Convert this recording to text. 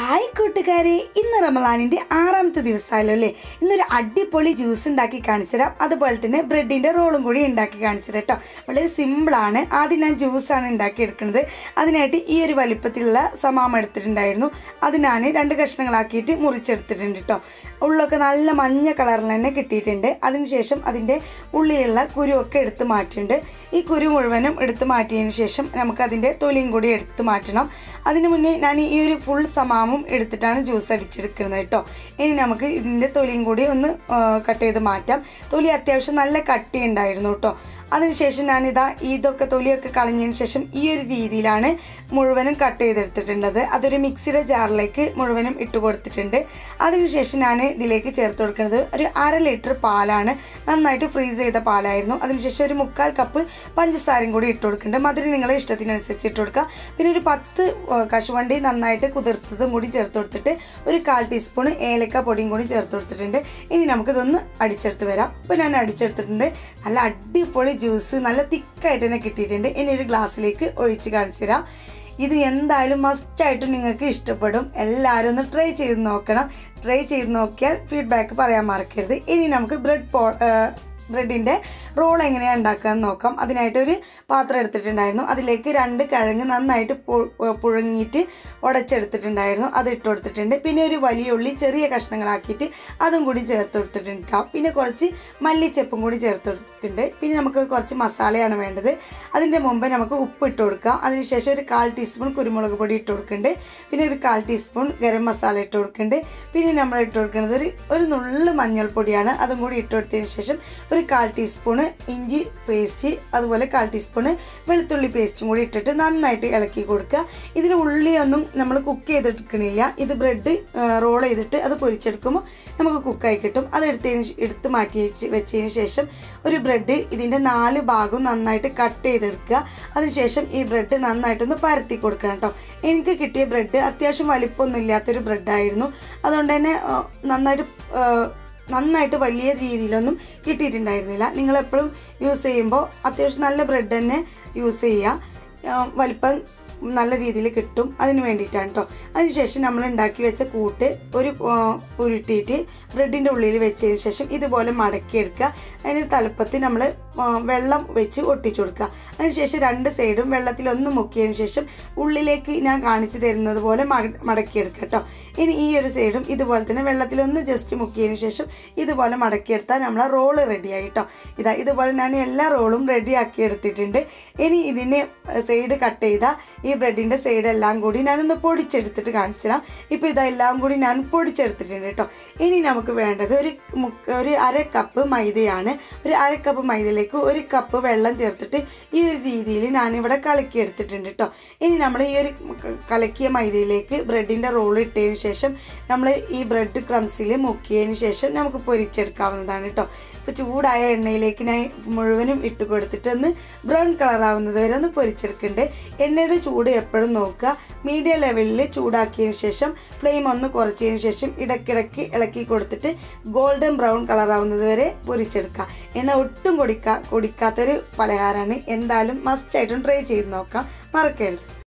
Hi കൂട്ടുകാരെ ഇന്ന് റമദാനിൻ്റെ ആറാമത്തെ ദിവസമായല്ലോ അല്ലേ ഇന്നൊരു അടിപൊളി ജ്യൂസ് ഉണ്ടാക്കി കാണിച്ചു തരാം അതുപോലെ തന്നെ ബ്രെഡിൻ്റെ റോളും കൂടി ഉണ്ടാക്കി കാണിച്ചു തരാം കേട്ടോ വളരെ സിമ്പിളാണ് ആദ്യം ഞാൻ ജ്യൂസാണ് ഉണ്ടാക്കിയെടുക്കുന്നത് അതിനായിട്ട് ഈ ഒരു വലിപ്പത്തിലുള്ള സമാമ എടുത്തിട്ടുണ്ടായിരുന്നു അത് ഞാൻ രണ്ട് കഷ്ണങ്ങളാക്കിയിട്ട് മുറിച്ചെടുത്തിട്ടുണ്ട് കേട്ടോ ഉള്ളൊക്കെ നല്ല മഞ്ഞ കളറിൽ തന്നെ കിട്ടിയിട്ടുണ്ട് അതിനുശേഷം അതിൻ്റെ ഉള്ളിലുള്ള കുരുവൊക്കെ എടുത്ത് മാറ്റിയിട്ടുണ്ട് ഈ കുരു മുഴുവനും എടുത്ത് മാറ്റിയതിന് ശേഷം നമുക്ക് അതിൻ്റെ തൊലിയും കൂടി എടുത്ത് മാറ്റണം അതിന് മുന്നേ ഞാൻ ഈ ഒരു ഫുൾ സമാമും എടുത്തിട്ടാണ് ജ്യൂസ് അടിച്ചെടുക്കുന്നത് കേട്ടോ ഇനി നമുക്ക് ഇതിൻ്റെ തൊലിയും കൂടി ഒന്ന് കട്ട് ചെയ്ത് മാറ്റാം തൊലി അത്യാവശ്യം നല്ല കട്ടി ഉണ്ടായിരുന്നു കേട്ടോ അതിനുശേഷം ഞാനിതാ ഇതൊക്കെ തൊലിയൊക്കെ കളഞ്ഞതിന് ശേഷം ഈ ഒരു രീതിയിലാണ് മുഴുവനും കട്ട് ചെയ്തെടുത്തിട്ടുള്ളത് അതൊരു മിക്സിയുടെ ജാറിലേക്ക് മുഴുവനും ഇട്ട് കൊടുത്തിട്ടുണ്ട് അതിനുശേഷം ഞാൻ ഇതിലേക്ക് ചേർത്ത് കൊടുക്കുന്നത് ഒരു അര ലിറ്റർ പാലാണ് നന്നായിട്ട് ഫ്രീസ് ചെയ്ത പാലായിരുന്നു അതിനുശേഷം ഒരു മുക്കാൽ കപ്പ് പഞ്ചസാരയും കൂടി ഇട്ട് കൊടുക്കുന്നുണ്ട് മധുരം നിങ്ങളെ ഇഷ്ടത്തിനനുസരിച്ച് ഇട്ട് കൊടുക്കുക പിന്നെ ഒരു പത്ത് ഏഹ്, കശുവണ്ടി നന്നായിട്ട് കുതിർത്തതും കൂടി ചേർത്ത് കൊടുത്തിട്ട് ഒരു കാൽ ടീസ്പൂൺ ഏലക്ക പൊടിയും കൂടി ചേർത്ത് കൊടുത്തിട്ടുണ്ട് ഇനി നമുക്കിതൊന്ന് അടിച്ചെടുത്ത് വരാം ഇപ്പോൾ ഞാൻ അടിച്ചെടുത്തിട്ടുണ്ട് നല്ല അടിപൊളി ജ്യൂസ് നല്ല തിക്കായിട്ട് തന്നെ കിട്ടിയിട്ടുണ്ട് ഇനി ഒരു ഗ്ലാസ്സിലേക്ക് ഒഴിച്ച് കാണിച്ചു തരാം ഇത് എന്തായാലും മസ്റ്റായിട്ടും നിങ്ങൾക്ക് ഇഷ്ടപ്പെടും എല്ലാവരും ഒന്ന് ട്രൈ ചെയ്ത് നോക്കണം ട്രൈ ചെയ്ത് നോക്കിയാൽ ഫീഡ്ബാക്ക് പറയാൻ മറക്കരുത് ഇനി നമുക്ക് ബ്രെഡ് പോ ബ്രെഡിൻ്റെ റോൾ എങ്ങനെയാണ് ഉണ്ടാക്കാന്ന് നോക്കാം അതിനായിട്ട് ഒരു പാത്രം എടുത്തിട്ടുണ്ടായിരുന്നു അതിലേക്ക് രണ്ട് കിഴങ്ങ് നന്നായിട്ട് പു- ഏഹ് പുഴുങ്ങിയിട്ട് ഉടച്ചെടുത്തിട്ടുണ്ടായിരുന്നു അത് ഇട്ട് കൊടുത്തിട്ടുണ്ട് പിന്നെ ഒരു വലിയ ഉള്ളി ചെറിയ കഷ്ണങ്ങളാക്കിയിട്ട് അതും കൂടി ചേർത്ത് കൊടുത്തിട്ടുണ്ട് ട്ടോ. പിന്നെ കുറച്ച് മല്ലിച്ചെപ്പും കൂടി ചേർത്ത് കൊടുത്തിട്ടുണ്ട് പിന്നെ നമുക്ക് കുറച്ച് മസാലയാണ് വേണ്ടത് അതിൻ്റെ മുമ്പ് നമുക്ക് ഉപ്പ് ഇട്ട് കൊടുക്കാം അതിനുശേഷം ഒരു കാൽ ടീസ്പൂൺ കുരുമുളക് പൊടി ഇട്ട് കൊടുക്കുന്നുണ്ട് പിന്നെ ഒരു കാൽ ടീസ്പൂൺ ഗരം മസാല ഇട്ട് കൊടുക്കുന്നുണ്ട് പിന്നെ നമ്മൾ ഇട്ട് കൊടുക്കുന്നത് ഒരു ഒരു നുള്ളു മഞ്ഞൾപ്പൊടിയാണ് അതും കൂടി ഇട്ട് കൊടുത്തതിന് ശേഷം ഒരു കാൽ ടീസ്പൂണ് ഇഞ്ചി പേസ്റ്റ് അതുപോലെ കാൽ ടീസ്പൂണ് വെളുത്തുള്ളി പേസ്റ്റും കൂടി ഇട്ടിട്ട് നന്നായിട്ട് ഇളക്കി കൊടുക്കുക ഇതിൽ ഉള്ളിയൊന്നും നമ്മൾ കുക്ക് ചെയ്തെടുക്കണില്ല ഇത് ബ്രെഡ് റോൾ ചെയ്തിട്ട് അത് പൊരിച്ചെടുക്കുമ്പോൾ നമുക്ക് കുക്കായി കിട്ടും അത് എടുത്തതിന് ശേ- എടുത്ത് മാറ്റി വെച്ച് വെച്ചതിന് ശേഷം ഒരു ബ്രെഡ് ഇതിൻ്റെ നാല് ഭാഗവും നന്നായിട്ട് കട്ട് ചെയ്തെടുക്കുക അതിനുശേഷം ഈ ബ്രെഡ് നന്നായിട്ടൊന്ന് പരത്തി കൊടുക്കണം കേട്ടോ എനിക്ക് കിട്ടിയ ബ്രെഡ് അത്യാവശ്യം വലിപ്പമൊന്നും ഇല്ലാത്തൊരു ബ്രെഡായിരുന്നു അതുകൊണ്ട് തന്നെ ആ, നന്നായിട്ട് ആ, നന്നായിട്ട് വലിയ രീതിയിലൊന്നും കിട്ടിയിട്ടുണ്ടായിരുന്നില്ല നിങ്ങൾ എപ്പോഴും യൂസ് ചെയ്യുമ്പോൾ അത്യാവശ്യം നല്ല ബ്രെഡ് തന്നെ യൂസ് ചെയ്യുക ആ, വലിപ്പം നല്ല രീതിയിൽ കിട്ടും അതിന് വേണ്ടിയിട്ടാണ് കേട്ടോ അതിനുശേഷം നമ്മൾ ഉണ്ടാക്കി വെച്ച കൂട്ട് ഒരു ആ, ഉരുട്ടിയിട്ട് ബ്രെഡിൻ്റെ ഉള്ളിൽ വെച്ചതിന് ശേഷം ഇതുപോലെ മടക്കിയെടുക്കുക അതിന് തലപ്പത്ത് നമ്മൾ വെള്ളം വെച്ച് ഒട്ടിച്ചു കൊടുക്കുക അതിനുശേഷം രണ്ട് സൈഡും വെള്ളത്തിൽ ഒന്ന് മുക്കിയതിന് ശേഷം ഉള്ളിലേക്ക് ഞാൻ കാണിച്ചു തരുന്നത് പോലെ മട- മടക്കിയെടുക്കുക കേട്ടോ ഇനി ഈ ഒരു സൈഡും ഇതുപോലെ തന്നെ വെള്ളത്തിൽ ഒന്ന് ജസ്റ്റ് മുക്കിയതിന് ശേഷം ഇതുപോലെ മടക്കിയെടുത്താൽ നമ്മളെ റോള് റെഡിയായി കേട്ടോ ഇതാ ഇതുപോലെ ഞാൻ എല്ലാ റോളും റെഡിയാക്കി എടുത്തിട്ടുണ്ട് ഇനി ഇതിന് സൈഡ് കട്ട് ചെയ്ത ഈ ബ്രെഡിൻ്റെ സൈഡ് എല്ലാം കൂടി ഞാനൊന്ന് പൊടിച്ചെടുത്തിട്ട് കാണിച്ചു തരാം ഇപ്പോൾ ഇതെല്ലാം കൂടി ഞാൻ പൊടിച്ചെടുത്തിട്ടുണ്ട് കേട്ടോ ഇനി നമുക്ക് വേണ്ടത് ഒരു മുക്ക ഒരു അര കപ്പ് മൈദയാണ് ഒരു അര കപ്പ് മൈദയിലേക്ക് ഒരു കപ്പ് വെള്ളം ചേർത്തിട്ട് ഈ ഒരു രീതിയിൽ ഞാനിവിടെ കലക്കി എടുത്തിട്ടുണ്ട് കേട്ടോ ഇനി നമ്മൾ ഈ ഒരു ക- കലക്കിയ മൈദയിലേക്ക് ബ്രെഡിൻ്റെ റോൾ ഇട്ടതിന് ശേഷം നമ്മൾ ഈ ബ്രെഡ് ക്രംസിൽ മുക്കിയതിന് ശേഷം നമുക്ക് പൊരിച്ചെടുക്കാവുന്നതാണ് കേട്ടോ ഇപ്പോൾ ചൂടായ എണ്ണയിലേക്ക് ഞാൻ മുഴുവനും ഇട്ട് കൊടുത്തിട്ട് ഒന്ന് ബ്രൗൺ കളർ ആവുന്നത് വരെ ഒന്ന് പൊരിച്ചെടുക്കുന്നുണ്ട് എണ്ണയുടെ ചൂട് എപ്പോഴും നോക്കുക മീഡിയം ലെവലിൽ ചൂടാക്കിയതിന് ശേഷം ഫ്ലെയിം ഒന്ന് കുറച്ചതിന് ശേഷം ഇടയ്ക്കിടയ്ക്ക് ഇളക്കി കൊടുത്തിട്ട് ഗോൾഡൻ ബ്രൗൺ കളർ ആവുന്നത് വരെ പൊരിച്ചെടുക്കുക എണ്ണ ഒട്ടും കൊടിക്കാ കൊടിക്കാത്തൊരു പലഹാരമാണ് എന്തായാലും മസ്റ്റായിട്ടും ട്രൈ ചെയ്ത് നോക്കാം മറക്കരുത്